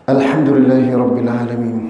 الحمد لله رب العالمين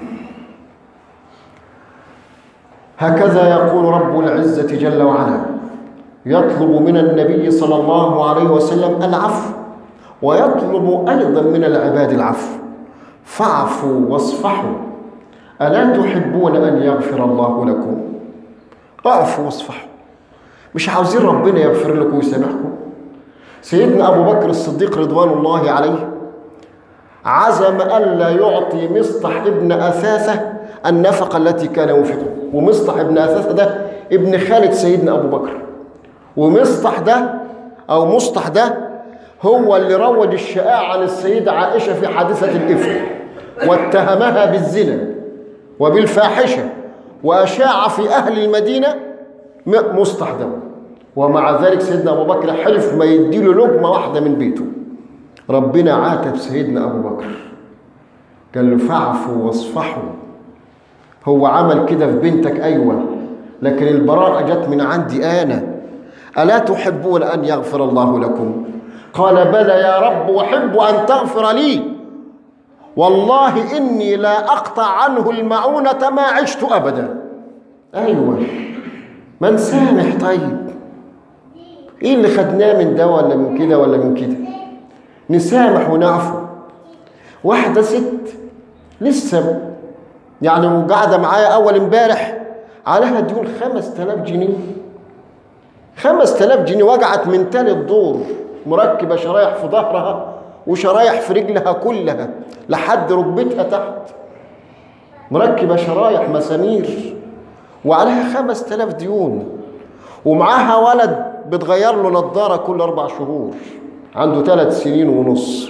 هكذا يقول رب العزة جل وعلا يطلب من النبي صلى الله عليه وسلم العفو ويطلب أيضا من العباد العفو فاعفوا واصفحوا ألا تحبون أن يغفر الله لكم اعفوا واصفحوا مش عاوزين ربنا يغفر لكم ويسامحكم سيدنا أبو بكر الصديق رضوان الله عليه عزم ألا يعطي مصطح ابن أثاثة النفقة التي كان ينفقها ومصطح ابن أثاثة ده ابن خالد سيدنا أبو بكر ومصطح ده أو مصطح ده هو اللي روج الشائع عن السيدة عائشة في حادثة الإفك واتهمها بالزنا وبالفاحشة وأشاع في أهل المدينة مصطح ده ومع ذلك سيدنا أبو بكر حلف ما يديله لقمة واحدة من بيته ربنا عاتب سيدنا أبو بكر قال له فاعفوا واصفحوا هو عمل كده في بنتك أيوة لكن البراءة جت من عندي أنا ألا تحبون أن يغفر الله لكم قال بلى يا رب وأحب أن تغفر لي والله إني لا أقطع عنه المعونة ما عشت أبدا أيوة من سامح طيب إيه اللي خدناه من ده ولا من كده ولا من كده نسامح ونعفو واحدة ست لسه يعني قاعدة معايا أول امبارح عليها ديون خمس تلاف جنيه خمس تلاف جنيه وجعت من تالت دور مركبة شرايح في ظهرها وشرايح في رجلها كلها لحد ركبتها تحت مركبة شرايح مسامير وعليها خمس تلاف ديون ومعاها ولد بتغير له نظارة كل أربع شهور عنده ثلاث سنين ونص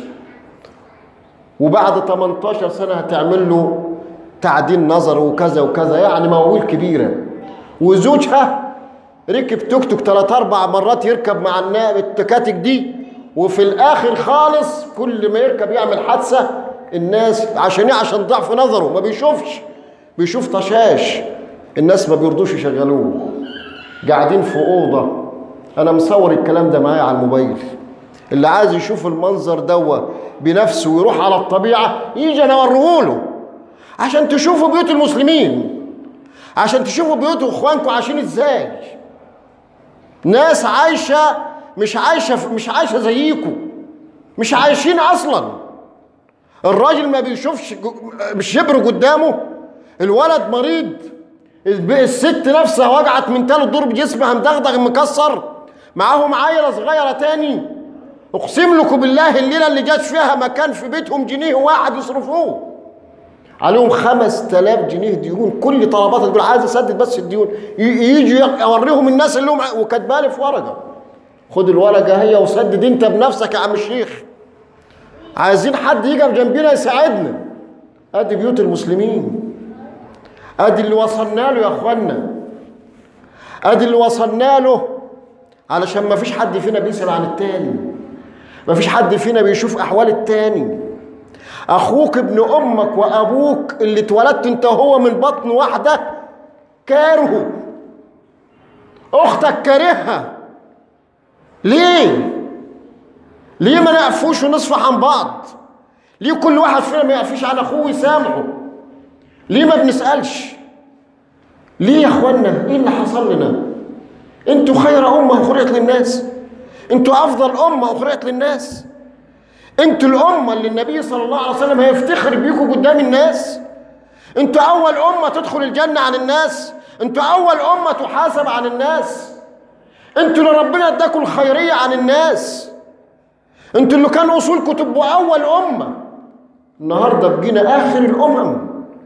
وبعد 18 سنة هتعمل له تعديل نظر وكذا وكذا يعني مواويل كبيرة وزوجها ركب توك توك ثلاث أربع مرات يركب مع التكاتك دي وفي الآخر خالص كل ما يركب يعمل حادثة الناس عشان ايه عشان ضعف نظره ما بيشوفش بيشوف طشاش الناس ما بيرضوش يشغلوه قاعدين في أوضة أنا مصور الكلام ده معايا على الموبايل اللي عايز يشوف المنظر دوا بنفسه ويروح على الطبيعة يجي أنا أوريهوله عشان تشوفوا بيوت المسلمين عشان تشوفوا بيوت اخوانكم عايشين ازاي ناس عايشة مش عايشة مش عايشة زيكم مش عايشين أصلا الراجل ما بيشوفش شبر قدامه الولد مريض الست نفسها وجعت من تالت دور بجسمها مدغدغ مكسر معاهم عيلة صغيرة تاني اقسم لكم بالله الليلة اللي جات فيها مكان في بيتهم جنيه واحد يصرفوه عليهم خمس تلاف جنيه ديون كل طلباتها تقول عايز اسدد بس الديون يجي اوريهم الناس اللي هم وكاتبالي في ورقه خد الورقه هي وسدد انت بنفسك يا عم الشيخ عايزين حد يجي جنبنا يساعدنا ادي بيوت المسلمين ادي اللي وصلنا له يا اخوانا ادي اللي وصلنا له علشان ما فيش حد فينا بيسال عن التاني ما فيش حد فينا بيشوف احوال التاني اخوك ابن امك وابوك اللي اتولدت انت وهو من بطن واحده كارهه اختك كارهها ليه ليه ما نعفوش ونصفح عن بعض ليه كل واحد فينا ما يعفيش عن اخوه ويسامحه ليه ما بنسالش ليه يا اخوانا ايه اللي حصل لنا انتوا خير امه اخرجت للناس انتوا افضل امه اخرجت للناس انتوا الامه اللي النبي صلى الله عليه وسلم هيفتخر بيكم قدام الناس انتوا اول امه تدخل الجنه عن الناس انتوا اول امه تحاسب عن الناس انتوا اللي ربنا اداكم الخيريه عن الناس انتوا اللي كان اصولكم تبقوا اول امه النهارده بقينا اخر الامم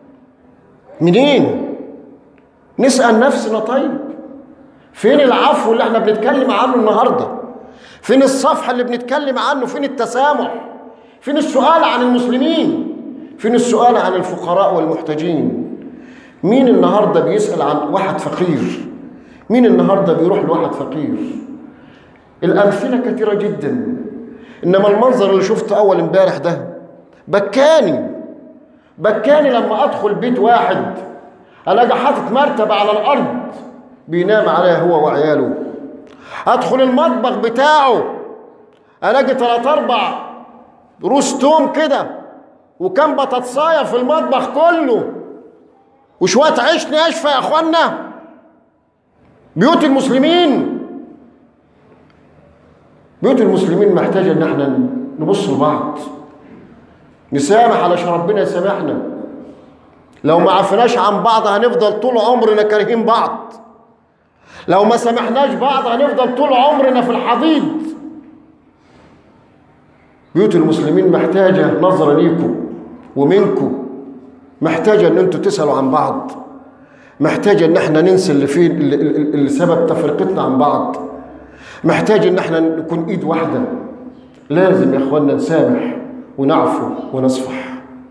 منين نسال نفسنا طيب فين العفو اللي احنا بنتكلم عنه النهارده فين الصفح اللي بنتكلم عنه فين التسامح فين السؤال عن المسلمين فين السؤال عن الفقراء والمحتاجين مين النهارده بيسال عن واحد فقير مين النهارده بيروح لواحد فقير الامثله كثيره جدا انما المنظر اللي شفته اول امبارح ده بكاني بكاني لما ادخل بيت واحد الاقي حاطط مرتبه على الارض بينام عليها هو وعياله ادخل المطبخ بتاعه الاقي ثلاث اربع روس توم كده وكان بطاطسايه في المطبخ كله وشويه عيش ناشفه يا اخوانا بيوت المسلمين بيوت المسلمين محتاجه ان احنا نبص لبعض نسامح علشان ربنا يسامحنا لو ما عفناش عن بعض هنفضل طول عمرنا كارهين بعض لو ما سامحناش بعض هنفضل طول عمرنا في الحضيض بيوت المسلمين محتاجة نظرة ليكم ومنكم محتاجة ان انتوا تسألوا عن بعض محتاجة ان احنا ننسى اللي فيه اللي, اللي سبب تفرقتنا عن بعض محتاج ان احنا نكون ايد واحدة لازم يا اخوانا نسامح ونعفو ونصفح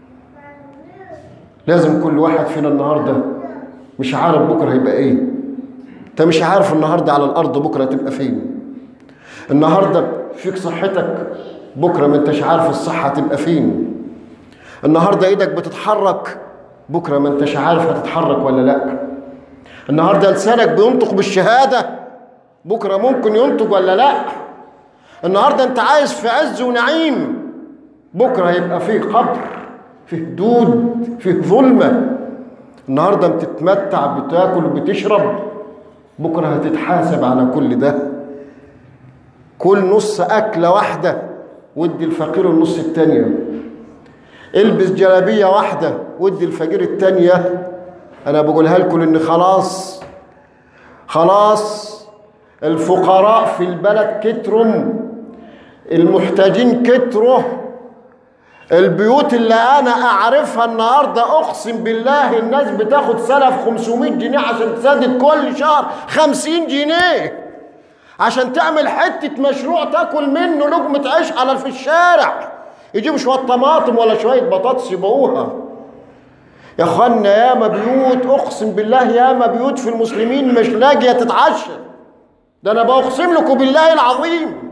لازم كل واحد فينا النهارده مش عارف بكره هيبقى ايه انت مش عارف النهارده على الارض بكره هتبقى فين النهارده فيك صحتك بكره ما انتش عارف الصحه هتبقى فين النهارده ايدك بتتحرك بكره ما انتش عارف هتتحرك ولا لا النهارده لسانك بينطق بالشهاده بكره ممكن ينطق ولا لا النهارده انت عايز في عز ونعيم بكره هيبقى فيه قبر فيه دود فيه ظلمه النهارده بتتمتع بتاكل بتشرب بكره هتتحاسب على كل ده كل نص اكله واحده ودي الفقير النص التانيه البس جلابيه واحده ودي الفقير التانيه انا بقولها لكم ان خلاص خلاص الفقراء في البلد كترم المحتاجين كتره البيوت اللي انا اعرفها النهارده اقسم بالله الناس بتاخد سلف 500 جنيه عشان تسدد كل شهر 50 جنيه عشان تعمل حته مشروع تاكل منه لقمه عيش على في الشارع يجيبوا شويه طماطم ولا شويه بطاطس يبيعوها يا اخوانا ياما بيوت اقسم بالله ياما بيوت في المسلمين مش لاقيه تتعشى ده انا بقسم لكم بالله العظيم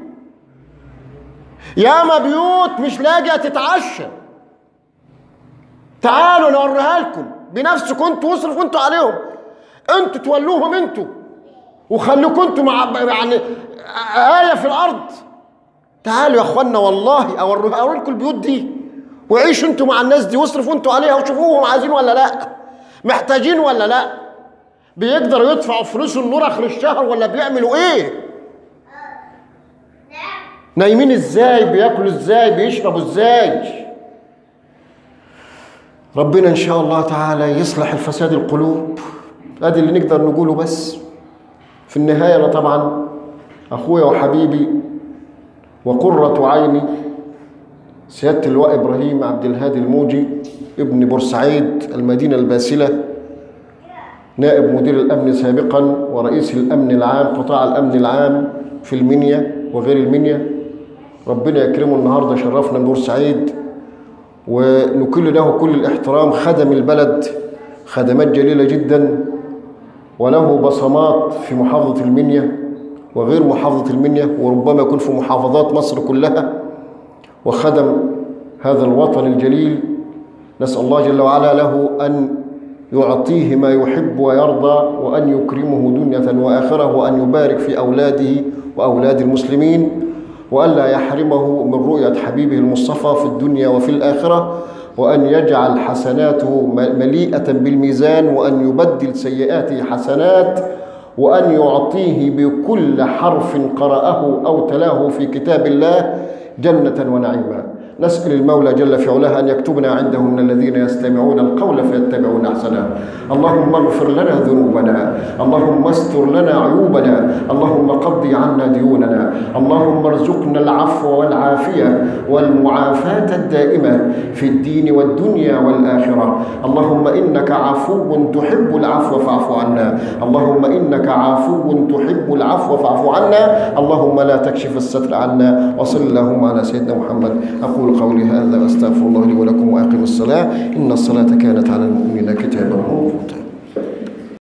ياما بيوت مش لاقيه تتعشى تعالوا نوريها لكم بنفسكم انتوا واصرفوا انتوا عليهم انتوا تولوهم انتوا وخلوكم انتوا مع يعني آية في الأرض تعالوا يا اخوانا والله اوريها اوري لكم البيوت دي وعيشوا انتوا مع الناس دي واصرفوا انتوا عليها وشوفوهم عايزين ولا لا محتاجين ولا لا بيقدروا يدفعوا فلوس النور اخر الشهر ولا بيعملوا ايه نايمين ازاي بياكلوا ازاي بيشربوا ازاي ربنا ان شاء الله تعالى يصلح الفساد القلوب ادي اللي نقدر نقوله بس في النهايه انا طبعا اخويا وحبيبي وقرة عيني سيادة اللواء إبراهيم عبد الهادي الموجي ابن بورسعيد المدينة الباسلة نائب مدير الأمن سابقا ورئيس الأمن العام قطاع الأمن العام في المنيا وغير المنيا ربنا يكرمه النهاردة شرفنا بورسعيد ونكل له كل الاحترام خدم البلد خدمات جليلة جدا وله بصمات في محافظة المنيا وغير محافظة المنيا وربما يكون في محافظات مصر كلها وخدم هذا الوطن الجليل نسأل الله جل وعلا له أن يعطيه ما يحب ويرضى وأن يكرمه دنيا وآخرة وأن يبارك في أولاده وأولاد المسلمين وألا يحرمه من رؤية حبيبه المصطفى في الدنيا وفي الآخرة وأن يجعل حسناته مليئة بالميزان وأن يبدل سيئاته حسنات وأن يعطيه بكل حرف قرأه أو تلاه في كتاب الله جنة ونعيما نسأل المولى جل في علاه أن يكتبنا عنده من الذين يستمعون القول فيتبعون أحسنه اللهم اغفر لنا ذنوبنا اللهم استر لنا عيوبنا اللهم قض عنا ديوننا اللهم ارزقنا العفو والعافية والمعافاة الدائمة في الدين والدنيا والآخرة اللهم إنك عفو تحب العفو فاعف عنا اللهم إنك عفو تحب العفو فاعف عنا اللهم لا تكشف الستر عنا وصل اللهم على سيدنا محمد أقول أقول قولي هذا وأستغفر الله لي ولكم وأقم الصلاة إن الصلاة كانت على المؤمنين كتابا موقوتا